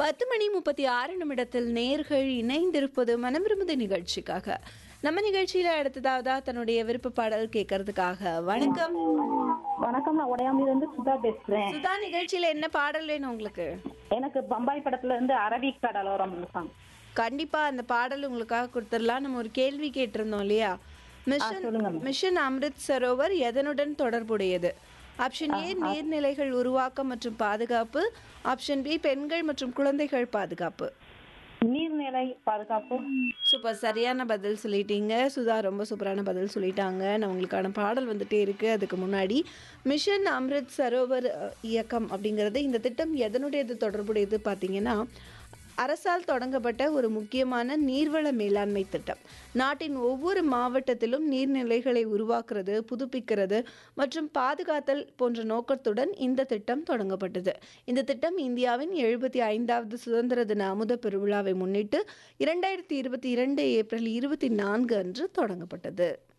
பத்து மணி முப்பத்தி ஆறு நிமிடத்தில் நேர்கள் இணைந்திருப்பது மனம் விரும்புது நிகழ்ச்சிக்காக நம்ம நிகழ்ச்சியில அடுத்ததாவதா தன்னுடைய விருப்ப பாடல் கேட்கறதுக்காக வணக்கம் வணக்கம் நான் உடையாமையில இருந்து சுதா பேசுறேன் சுதா நிகழ்ச்சியில என்ன பாடல் வேணும் உங்களுக்கு எனக்கு பம்பாய் படத்துல இருந்து அரபிக் கடலோரம் சாங் கண்டிப்பா அந்த பாடல் உங்களுக்காக கொடுத்துடலாம் நம்ம ஒரு கேள்வி கேட்டிருந்தோம் இல்லையா மிஷன் சொல்லுங்க மிஷன் அம்ரித் சரோவர் எதனுடன் தொடர்புடையது ஆப்ஷன் ஏ நீர்நிலைகள் உருவாக்கம் மற்றும் பாதுகாப்பு ஆப்ஷன் பி பெண்கள் மற்றும் குழந்தைகள் பாதுகாப்பு நீர்நிலை பாதுகாப்பு சூப்பர் சரியான பதில் சொல்லிட்டீங்க சுதா ரொம்ப சூப்பரான பதில் சொல்லிட்டாங்க நான் உங்களுக்கான பாடல் வந்துட்டே இருக்கு அதுக்கு முன்னாடி மிஷன் அம்ரித் சரோவர் அஹ், இயக்கம் அப்படிங்கிறது இந்த திட்டம் எதனுடையது தொடர்புடையது பார்த்தீங்கன்னா அரசால் தொடங்கப்பட்ட ஒரு முக்கியமான நீர்வள மேலாண்மை திட்டம் நாட்டின் ஒவ்வொரு மாவட்டத்திலும் நீர்நிலைகளை உருவாக்குறது புதுப்பிக்கிறது மற்றும் பாதுகாத்தல் போன்ற நோக்கத்துடன் இந்த திட்டம் தொடங்கப்பட்டது இந்த திட்டம் இந்தியாவின் எழுபத்தி ஐந்தாவது சுதந்திர தின அமுத பெருவிழாவை முன்னிட்டு இரண்டாயிரத்தி இருபத்தி இரண்டு ஏப்ரல் இருபத்தி நான்கு அன்று தொடங்கப்பட்டது